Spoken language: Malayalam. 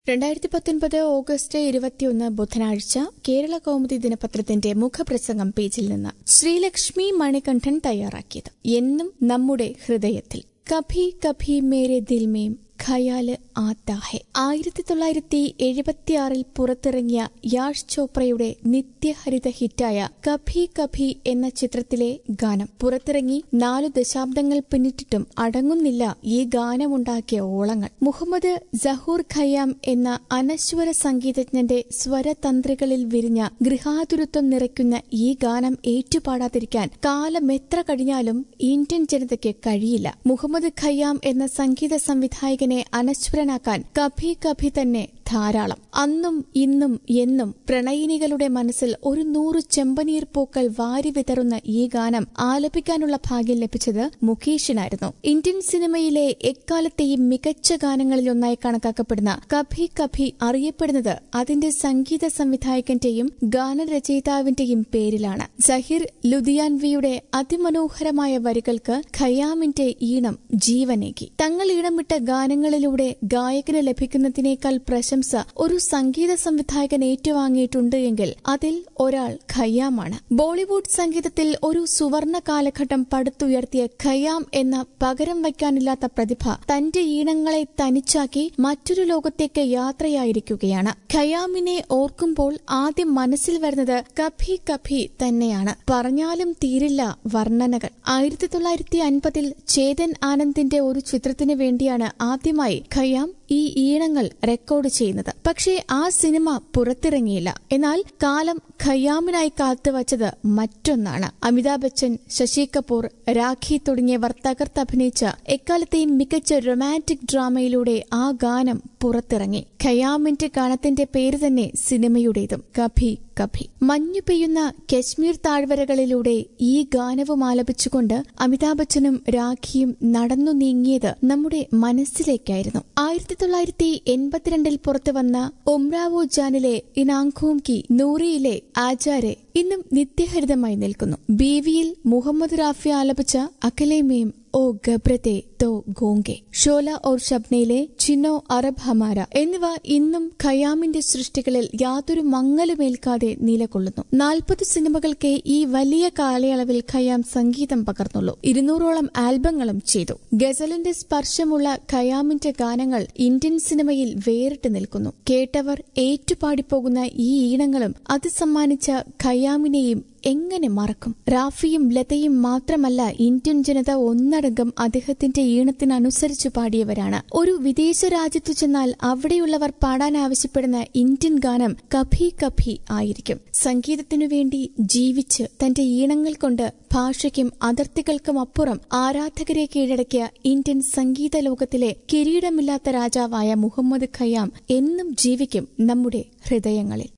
രണ്ടായിരത്തി പത്തൊൻപത് ഓഗസ്റ്റ് ഇരുപത്തിയൊന്ന് ബുധനാഴ്ച കേരള കൗമുദി ദിനപത്രത്തിന്റെ മുഖപ്രസംഗം പേജിൽ നിന്ന് ശ്രീലക്ഷ്മി മണികണ്ഠൻ തയ്യാറാക്കിയത് എന്നും നമ്മുടെ ഹൃദയത്തിൽ കഭി കഭി മേരെ ദിൽ മേം ഖയാല് ആത്താ ഹെ ആയിരത്തി തൊള്ളായിരത്തി എഴുപത്തിയാറിൽ പുറത്തിറങ്ങിയ യാഷ് ചോപ്രയുടെ നിത്യഹരിത ഹിറ്റായ കഭി കഭി എന്ന ചിത്രത്തിലെ ഗാനം പുറത്തിറങ്ങി നാലു ദശാബ്ദങ്ങൾ പിന്നിട്ടിട്ടും അടങ്ങുന്നില്ല ഈ ഗാനമുണ്ടാക്കിയ ഓളങ്ങൾ മുഹമ്മദ് ജഹൂർ ഖയ്യാം എന്ന അനശ്വര സംഗീതജ്ഞന്റെ സ്വരതന്ത്രികളിൽ വിരിഞ്ഞ ഗൃഹാതുരത്വം നിറയ്ക്കുന്ന ഈ ഗാനം ഏറ്റുപാടാതിരിക്കാൻ കാലമെത്ര കഴിഞ്ഞാലും ഇന്ത്യൻ ജനതയ്ക്ക് കഴിയില്ല മുഹമ്മദ് ഖയ്യാം എന്ന സംഗീത സംവിധായകനെ അനശ്വരനാക്കാൻ കഭി കഭി തന്നെ ധാരാളം അന്നും ഇന്നും എന്നും പ്രണയിനികളുടെ മനസ്സിൽ ഒരു നൂറ് ചെമ്പനീർ പൂക്കൾ വാരി വിതറുന്ന ഈ ഗാനം ആലപിക്കാനുള്ള ഭാഗ്യം ലഭിച്ചത് മുകേഷിനായിരുന്നു ഇന്ത്യൻ സിനിമയിലെ എക്കാലത്തെയും മികച്ച ഗാനങ്ങളിലൊന്നായി കണക്കാക്കപ്പെടുന്ന കഭി കഭി അറിയപ്പെടുന്നത് അതിന്റെ സംഗീത സംവിധായകന്റെയും ഗാനരചയിതാവിന്റെയും പേരിലാണ് സഹിർ ലുധിയാൻവിയുടെ അതിമനോഹരമായ വരികൾക്ക് ഖയാമിന്റെ ഈണം ജീവനേകി തങ്ങൾ ഈണമിട്ട ഗാനങ്ങളിലൂടെ ഗായകന് ലഭിക്കുന്നതിനേക്കാൾ പ്രശംസ ഒരു സംഗീത സംവിധായകൻ ഏറ്റുവാങ്ങിയിട്ടുണ്ട് എങ്കിൽ അതിൽ ഒരാൾ ഖയ്യാമാണ് ബോളിവുഡ് സംഗീതത്തിൽ ഒരു സുവർണ കാലഘട്ടം പടുത്തുയർത്തിയ ഖയ്യാം എന്ന പകരം വയ്ക്കാനില്ലാത്ത പ്രതിഭ തന്റെ ഈണങ്ങളെ തനിച്ചാക്കി മറ്റൊരു ലോകത്തേക്ക് യാത്രയായിരിക്കുകയാണ് ഖയാമിനെ ഓർക്കുമ്പോൾ ആദ്യം മനസ്സിൽ വരുന്നത് കഭി കഭി തന്നെയാണ് പറഞ്ഞാലും തീരില്ല വർണ്ണനകൾ ആയിരത്തി തൊള്ളായിരത്തി അൻപതിൽ ചേതൻ ആനന്ദിന്റെ ഒരു ചിത്രത്തിന് വേണ്ടിയാണ് ആദ്യമായി ഖയ്യാം ഈ ഈണങ്ങൾ റെക്കോർഡ് ചെയ്യുന്നത് പക്ഷേ ആ സിനിമ പുറത്തിറങ്ങിയില്ല എന്നാൽ കാലം ഖയ്യാമിനായി കാത്തുവച്ചത് മറ്റൊന്നാണ് അമിതാഭ് ബച്ചൻ ശശി കപൂർ രാഖി തുടങ്ങിയവർ തകർത്തഭിനയിച്ച എക്കാലത്തെയും മികച്ച റൊമാൻറ്റിക് ഡ്രാമയിലൂടെ ആ ഗാനം പുറത്തിറങ്ങി ഖയാമിന്റെ ഗാനത്തിന്റെ പേര് തന്നെ സിനിമയുടേതും കഭി കഭി മഞ്ഞു പെയ്യുന്ന കശ്മീർ താഴ്വരകളിലൂടെ ഈ ഗാനവും ആലപിച്ചുകൊണ്ട് അമിതാഭ് ബച്ചനും രാഖിയും നടന്നു നീങ്ങിയത് നമ്മുടെ മനസ്സിലേക്കായിരുന്നു ആയിരത്തി തൊള്ളായിരത്തി എൺപത്തിരണ്ടിൽ പുറത്തുവന്ന ഒമ്രാവോ ജാനിലെ ഇനാങ്കോം കി നൂറിയിലെ ആചാരെ ഇന്നും നിത്യഹരിതമായി നിൽക്കുന്നു ബീവിയിൽ മുഹമ്മദ് റാഫി ആലപിച്ച അഖലേമേം ഓ ഗബ്രത്തെ തോ ഗോങ്കെ ഷോല ഓർ ഷബ്നയിലെ ചിന്നോ അറബ് ഹമാര എന്നിവ ഇന്നും ഖയാമിന്റെ സൃഷ്ടികളിൽ യാതൊരു മങ്ങലുമേൽക്കാതെ നിലകൊള്ളുന്നു നാൽപ്പത് സിനിമകൾക്ക് ഈ വലിയ കാലയളവിൽ ഖയാം സംഗീതം പകർന്നുള്ളൂ ഇരുന്നൂറോളം ആൽബങ്ങളും ചെയ്തു ഗസലിന്റെ സ്പർശമുള്ള ഖയാമിന്റെ ഗാനങ്ങൾ ഇന്ത്യൻ സിനിമയിൽ വേറിട്ട് നിൽക്കുന്നു കേട്ടവർ ഏറ്റുപാടിപ്പോകുന്ന ഈ ഈണങ്ങളും അത് സമ്മാനിച്ച ഖയാമിനെയും എങ്ങനെ മറക്കും റാഫിയും ലതയും മാത്രമല്ല ഇന്ത്യൻ ജനത ഒന്നടങ്കം അദ്ദേഹത്തിന്റെ ഈണത്തിനനുസരിച്ച് പാടിയവരാണ് ഒരു വിദേശ രാജ്യത്തു ചെന്നാൽ അവിടെയുള്ളവർ പാടാൻ ആവശ്യപ്പെടുന്ന ഇന്ത്യൻ ഗാനം കഭി കഭി ആയിരിക്കും സംഗീതത്തിനു വേണ്ടി ജീവിച്ച് തന്റെ ഈണങ്ങൾ കൊണ്ട് ഭാഷയ്ക്കും അതിർത്തികൾക്കും അപ്പുറം ആരാധകരെ കീഴടക്കിയ ഇന്ത്യൻ സംഗീത ലോകത്തിലെ കിരീടമില്ലാത്ത രാജാവായ മുഹമ്മദ് ഖയ്യാം എന്നും ജീവിക്കും നമ്മുടെ ഹൃദയങ്ങളിൽ